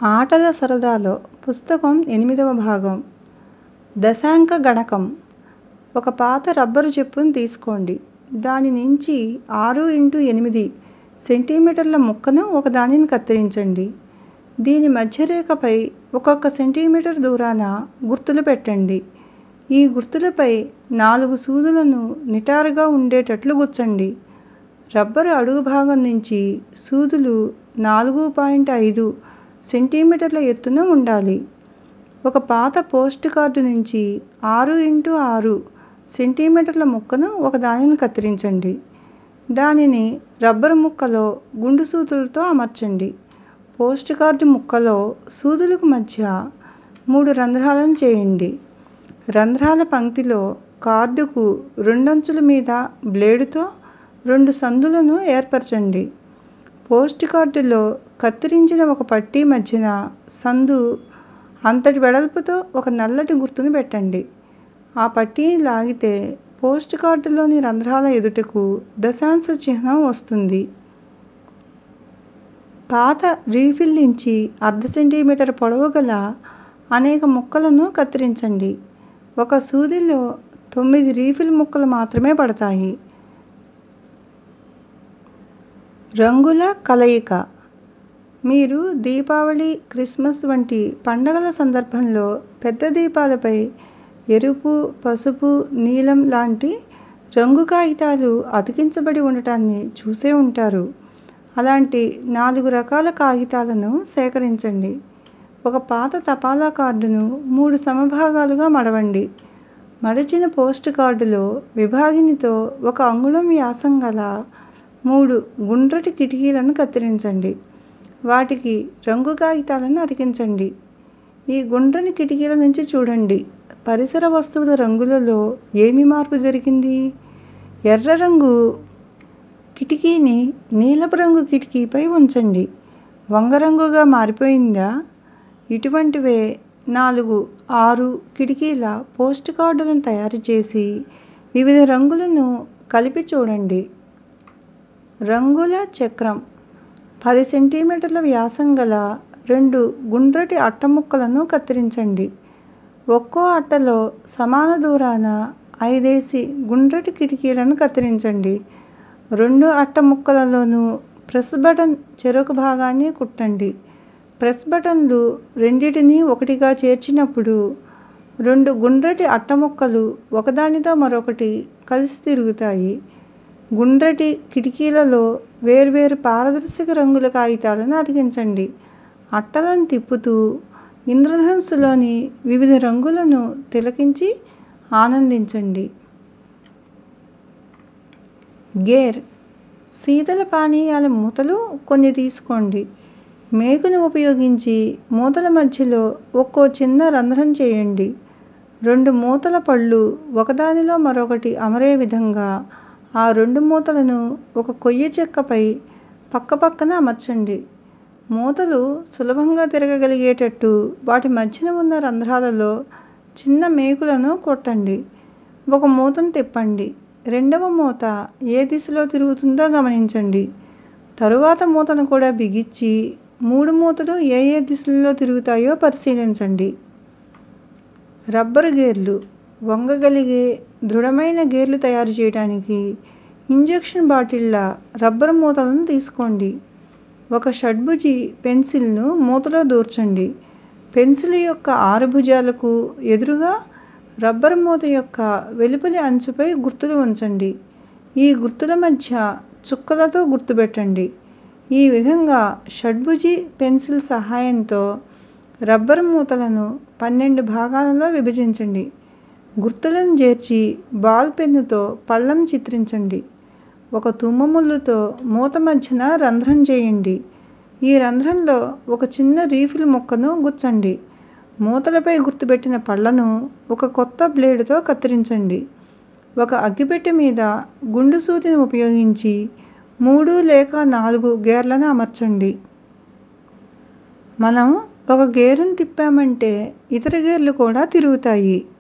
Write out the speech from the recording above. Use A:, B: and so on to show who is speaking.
A: ఆటల సరదాలో పుస్తకం ఎనిమిదవ భాగం దశాంక గణకం ఒక పాత రబ్బరు చెప్పును తీసుకోండి దాని నుంచి ఆరు ఇంటూ ఎనిమిది సెంటీమీటర్ల ముక్కను ఒకదానిని కత్తిరించండి దీని మధ్యరేఖపై ఒక్కొక్క సెంటీమీటర్ దూరాన గుర్తులు పెట్టండి ఈ గుర్తులపై నాలుగు సూదులను నిటారుగా ఉండేటట్లు గుచ్చండి రబ్బరు అడుగు భాగం నుంచి సూదులు నాలుగు పాయింట్ ఐదు సెంటీమీటర్ల ఎత్తున ఉండాలి ఒక పాత పోస్ట్ కార్డు నుంచి ఆరు ఇంటూ ఆరు సెంటీమీటర్ల ముక్కను ఒకదానిని కత్తిరించండి దానిని రబ్బరు ముక్కలో గుండు సూదులతో అమర్చండి పోస్ట్ కార్డు ముక్కలో సూదులకు మధ్య మూడు రంధ్రాలను చేయండి రంధ్రాల పంక్తిలో కార్డుకు రెండంచుల మీద బ్లేడుతో రెండు సందులను ఏర్పరచండి పోస్ట్ కార్డులో కత్తిరించిన ఒక పట్టీ మధ్యన సందు అంతటి వెడల్పుతో ఒక నల్లటి గుర్తును పెట్టండి ఆ పట్టీని లాగితే పోస్ట్ కార్డులోని రంధ్రాల ఎదుటకు దశాంశ చిహ్నం వస్తుంది పాత రీఫిల్ నుంచి అర్ధ సెంటీమీటర్ పొడవు గల అనేక ముక్కలను కత్తిరించండి ఒక సూదిలో తొమ్మిది రీఫిల్ ముక్కలు మాత్రమే పడతాయి రంగుల కలయిక మీరు దీపావళి క్రిస్మస్ వంటి పండగల సందర్భంలో పెద్ద దీపాలపై ఎరుపు పసుపు నీలం లాంటి రంగు కాగితాలు అతికించబడి ఉండటాన్ని చూసే ఉంటారు అలాంటి నాలుగు రకాల కాగితాలను సేకరించండి ఒక పాత తపాలా కార్డును మూడు సమభాగాలుగా మడవండి మడిచిన పోస్ట్ కార్డులో విభాగినితో ఒక అంగుళం వ్యాసం గల మూడు గుండ్రటి కిటికీలను కత్తిరించండి వాటికి రంగు కాగితాలను అతికించండి ఈ గుండ్రని కిటికీల నుంచి చూడండి పరిసర వస్తువుల రంగులలో ఏమి మార్పు జరిగింది ఎర్ర రంగు కిటికీని నీలపు రంగు కిటికీపై ఉంచండి వంగరంగుగా మారిపోయిందా ఇటువంటివే నాలుగు ఆరు కిటికీల పోస్ట్ కార్డులను తయారు చేసి వివిధ రంగులను కలిపి చూడండి రంగుల చక్రం పది సెంటీమీటర్ల వ్యాసం గల రెండు గుండ్రటి అట్ట ముక్కలను కత్తిరించండి ఒక్కో అట్టలో సమాన దూరాన ఐదేసి గుండ్రటి కిటికీలను కత్తిరించండి రెండు అట్ట ముక్కలలోనూ ప్రెస్ బటన్ చెరొక భాగాన్ని కుట్టండి ప్రెస్ బటన్లు రెండింటినీ ఒకటిగా చేర్చినప్పుడు రెండు గుండ్రటి అట్ట ముక్కలు ఒకదానితో మరొకటి కలిసి తిరుగుతాయి గుండ్రటి కిటికీలలో వేర్వేరు పారదర్శక రంగుల కాగితాలను అతికించండి అట్టలను తిప్పుతూ ఇంద్రధనుస్సులోని వివిధ రంగులను తిలకించి ఆనందించండి గేర్ శీతల పానీయాల మూతలు కొన్ని తీసుకోండి మేకును ఉపయోగించి మూతల మధ్యలో ఒక్కో చిన్న రంధ్రం చేయండి రెండు మూతల పళ్ళు ఒకదానిలో మరొకటి అమరే విధంగా ఆ రెండు మూతలను ఒక కొయ్య చెక్కపై పక్కపక్కన అమర్చండి మూతలు సులభంగా తిరగగలిగేటట్టు వాటి మధ్యన ఉన్న రంధ్రాలలో చిన్న మేకులను కొట్టండి ఒక మూతను తిప్పండి రెండవ మూత ఏ దిశలో తిరుగుతుందో గమనించండి తరువాత మూతను కూడా బిగించి మూడు మూతలు ఏ ఏ దిశలలో తిరుగుతాయో పరిశీలించండి రబ్బరు గేర్లు వంగగలిగే దృఢమైన గేర్లు తయారు చేయడానికి ఇంజెక్షన్ బాటిళ్ల రబ్బరు మూతలను తీసుకోండి ఒక షడ్భుజి పెన్సిల్ను మూతలో దూర్చండి పెన్సిల్ యొక్క ఆరు భుజాలకు ఎదురుగా రబ్బరు మూత యొక్క వెలుపలి అంచుపై గుర్తులు ఉంచండి ఈ గుర్తుల మధ్య చుక్కలతో గుర్తుపెట్టండి ఈ విధంగా షడ్భుజి పెన్సిల్ సహాయంతో రబ్బరు మూతలను పన్నెండు భాగాలలో విభజించండి గుర్తులను చేర్చి బాల్ పెన్నుతో పళ్ళను చిత్రించండి ఒక తుమ్మ ముల్లుతో మూత మధ్యన రంధ్రం చేయండి ఈ రంధ్రంలో ఒక చిన్న రీఫిల్ ముక్కను గుచ్చండి మూతలపై గుర్తుపెట్టిన పళ్ళను ఒక కొత్త బ్లేడుతో కత్తిరించండి ఒక అగ్గిపెట్టె మీద గుండు సూదిని ఉపయోగించి మూడు లేక నాలుగు గేర్లను అమర్చండి మనం ఒక గేరును తిప్పామంటే ఇతర గేర్లు కూడా తిరుగుతాయి